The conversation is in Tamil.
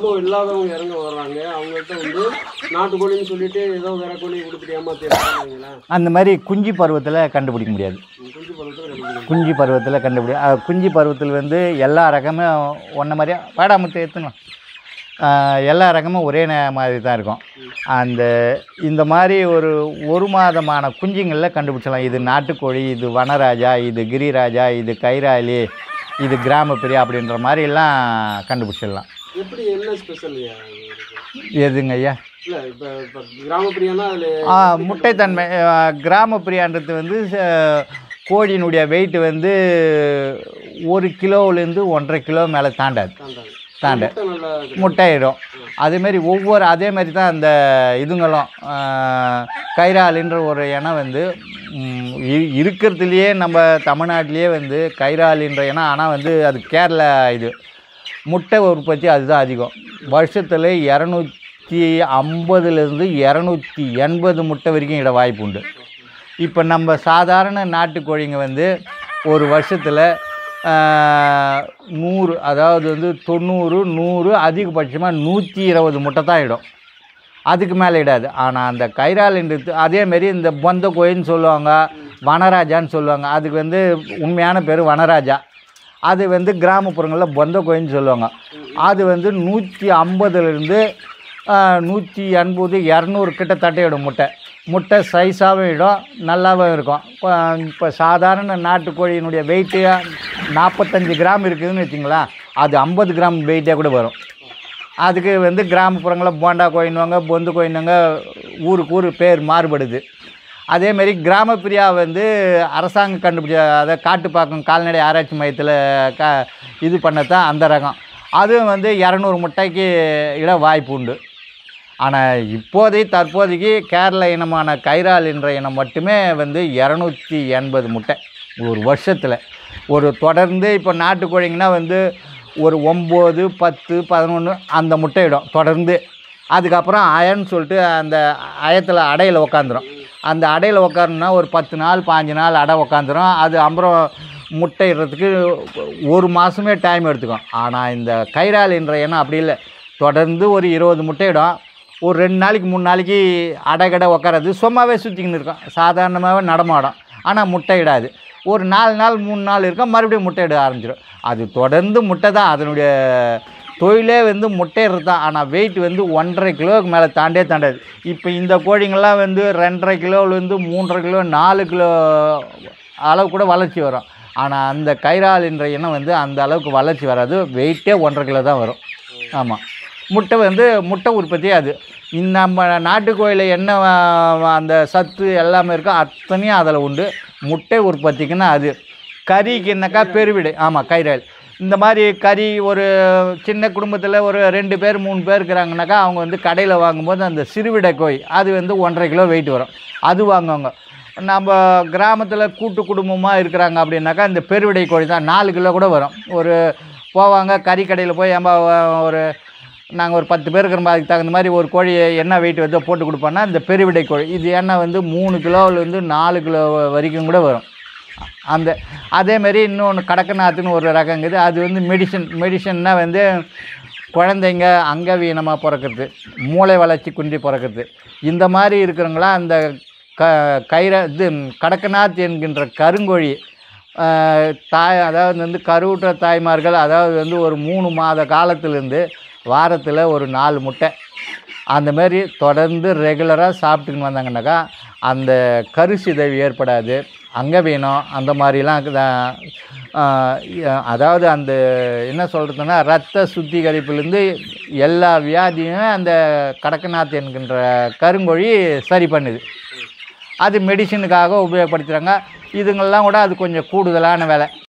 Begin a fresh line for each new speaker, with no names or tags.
அனுபவம் இல்லாதவங்க இறங்க வர்றாங்க அவங்கள்ட்ட வந்து நாட்டுக்கோழின்னு சொல்லிட்டு ஏதோ வேற கோழி கொடுத்துட்டு ஏமாத்திடுறாங்களா
அந்த மாதிரி குஞ்சு பருவத்தில் கண்டுபிடிக்க முடியாது
குஞ்சு பழத்தில் கிடைக்குது
குஞ்சு பருவத்தில் கண்டுபிடி அஹ் குஞ்சு பருவத்தில் வந்து எல்லா ரகமும் ஒன்றை மாதிரியா பாடாமுத்து எடுத்துணும் எல்லா ரகமும் ஒரே நே- மாதிரி தான் இருக்கும் அந்த இந்த மாதிரி ஒரு ஒரு மாதமான குஞ்சுங்களில் கண்டுபிடிச்சலாம் இது நாட்டுக்கோழி இது வனராஜா இது கிரிராஜா இது கைராலி இது கிராம பிரியா அப்படின்ற மாதிரிலாம் கண்டுபிடிச்சிடலாம்
எப்படி என்ன ஸ்பெஷல்
எதுங்க ஐயா
இல்லை இப்போ இப்போ கிராமப்பிரியானா அதில்
ஆ, முட்டைத்தன்மை ஆ, கிராம பிரியான்றது வந்து ச- கோழியினுடைய வெயிட் வந்து ஒரு கிலோவிலேருந்து ஒன்றரை கிலோ மேலே தாண்டாது
தாண்டாது
தாண்ட
முட்டை நல்லா கிடைக்கும்.
முட்டையிடும் அதேமாரி ஒவ்வொரு அதேமாரி தான் அந்த இதுங்களும் ஆ, கைராலின்ற ஒரு இனம் வந்து ம், இ- இருக்கிறதுலையே நம்ம தமிழ்நாட்டிலேயே வந்து கைராலின்ற இனம் ஆனால் வந்து அது கேரளா இது முட்டை உற்பத்தி அதுதான் அதிகம் வருஷத்தில் இரநூத்தி ஐம்பதுலேருந்து இரநூத்தி எண்பது முட்டை வரைக்கும் இட வாய்ப்பு உண்டு இப்போ நம்ம சாதாரண நாட்டுக்கோழிங்க வந்து ஒரு வருஷத்தில் நூறு அதாவது வந்து தொண்ணூறு நூறு அதிகபட்சமாக நூற்றி இருபது முட்டை தான் இடும் அதுக்கு மேலே இடாது ஆனால் அந்த கைராலின்றது அதேமாரி இந்த பொந்த கோயின்னு சொல்லுவாங்க வனராஜான்னு சொல்லுவாங்க அதுக்கு வந்து உண்மையான பேர் வனராஜா அது வந்து கிராமப்புறங்களில் பொந்த கோயின்னு சொல்லுவாங்க அது வந்து நூற்றி ஐம்பதுலேருந்து நூற்றி எண்பது இரநூறு கிட்டத்தட்ட இடும் முட்டை முட்டை சைஸாகவும் இடும் நல்லாவும் இருக்கும் இப்போ சாதாரண நாட்டுக்கோழியினுடைய வெயிட்டு நாற்பத்தஞ்சு கிராம் இருக்குதுன்னு வச்சுங்களேன் அது ஐம்பது கிராம் வெயிட்டே கூட வரும் அதுக்கு வந்து கிராமப்புறங்களில் போண்டா கோயின்வாங்க பொந்து கோயினுங்க ஊருக்கு ஊர் பேர் மாறுபடுது அதேமாரி கிராமப்பிரியா வந்து அரசாங்கம் கண்டுபிடிச்ச அதை காட்டுப்பாக்கம் கால்நடை ஆராய்ச்சி மையத்தில் க இது பண்ணத்தான் அந்த ரகம் அதுவும் வந்து இரநூறு முட்டைக்கு இட வாய்ப்பு உண்டு ஆனால் இப்போதை தற்போதைக்கு கேரள இனமான கைரால் என்ற இனம் மட்டுமே வந்து இரநூத்தி எண்பது முட்டை ஒரு வருஷத்தில் ஒரு தொடர்ந்து இப்போ நாட்டுக்கோழிங்கன்னா வந்து ஒரு ஒம்பது பத்து பதினொன்று அந்த முட்டையிடும் தொடர்ந்து அதுக்கப்புறம் அயன்னு சொல்லிட்டு அந்த அயத்தில் அடையில் உக்காந்துரும் அந்த அடையில் உக்காரணுன்னா ஒரு பத்து நாள் பாஞ்சு நாள் அடை உக்காந்துரும் அது அப்புறம் முட்டையிடுறதுக்கு ஒரு மாதமே டைம் எடுத்துக்கும் ஆனால் இந்த கைரால் என்ற இனம் அப்படி இல்லை தொடர்ந்து ஒரு இருபது முட்டையிடும் ஒரு ரெண்டு நாளைக்கு மூணு நாளைக்கு அடைகடை உக்காராது சும்மாவே சுற்றிக்கின்னு இருக்கும் சாதாரணமாகவே நடமாடும் ஆனால் முட்டையிடாது ஒரு நாலு நாள் மூணு நாள் இருக்கும் மறுபடியும் முட்டையிட ஆரம்பிச்சிடும் அது தொடர்ந்து முட்டை தான் அதனுடைய தொழிலே வந்து முட்டையிடுறது தான் ஆனால் வெயிட் வந்து ஒன்றரை கிலோவுக்கு மேலே தாண்டே தாண்டாது இப்போ இந்த கோழிங்கெல்லாம் வந்து ரெண்டரை கிலோவிலேருந்து மூன்றரை கிலோ நாலு கிலோ அளவு கூட வளர்ச்சி வரும் ஆனால் அந்த கைரால் என்ற இனம் வந்து அந்த அளவுக்கு வளர்ச்சி வராது வெயிட்டே ஒன்றரை கிலோ தான் வரும் ஆமாம் முட்டை வந்து முட்டை உற்பத்தி அது இந்த நம்ம நாட்டுக்கோழியில் என்ன ஆ, அந்த சத்து எல்லாமே இருக்கோ அத்தனையும் அதில் உண்டு முட்டை உற்பத்திக்குன்னா அது கறிக்குன்னாக்கா பெருவிடை ஆமாம் கைரால் இந்த மாதிரி கறி ஒரு சின்ன குடும்பத்தில் ஒரு ரெண்டு பேர் மூணு பேர் இருக்கிறாங்கனாக்கா அவங்க வந்து கடையில் வாங்கும்போது அந்த சிறுவிடை கோழி அது வந்து ஒன்றரை கிலோ வெயிட் வரும் அது வாங்குவாங்க நம்ம கிராமத்தில் கூட்டு குடும்பமாக இருக்கிறாங்க அப்படின்னாக்கா இந்த பெருவிடை கோழி தான் நாலு கிலோ கூட வரும் ஒரு போவாங்க கறி கடையில் போய் ஏம்பா ஒரு நாங்கள் ஒரு பத்து பேர் இருக்கிறோம் அதுக்கு தகுந்த மாதிரி ஒரு கோழி என்ன வெயிட் வந்து போட்டு கொடுப்போன்னா இந்த பெருவிடை கோழி இது எண்ணெய் வந்து மூணு கிலோவிலேருந்து நாலு கிலோ வரைக்கும் கூட வரும் அந்த அதேமாரி இன்னொன்று கடக்கநாத்துன்னு ஒரு ரகங்குது அது வந்து மெடிசன் மெடிசன்னா வந்து குழந்தைங்க அங்கவீனமாக பிறக்கிறது மூளை வளர்ச்சி குன்றி பிறக்கிறது இந்த மாதிரி இருக்கிறவங்களாம் அந்த க கயிற இது கடக்கநாத் என்கின்ற கருங்கோழி ஆஹ், தாய் அதாவது வந்து கருவுற்ற தாய்மார்கள் அதாவது வந்து ஒரு மூணு மாத காலத்திலேருந்து வாரத்தில் ஒரு நாலு முட்டை அந்த மாதிரி தொடர்ந்து ரெகுலராக சாப்பிட்டுன்னு வந்தாங்கன்னாக்கா அந்த கருசிதைவு ஏற்படாது அங்கவீனம் அந்த மாதிரிலாம் இருக்குதா- ஆஹ் இ- அதாவது அந்த என்ன சொல்கிறதுன்னா ரத்த சுத்திகரிப்புலேருந்து எல்லா வியாதியும் அந்த கடக்கநாத் என்கின்ற கருங்கோழி சரி பண்ணுது அது மெடிசனுக்காக உபயோகப்படுத்துகிறாங்க இதுங்கெல்லாம் கூட அது கொஞ்சம் கூடுதலான வேலை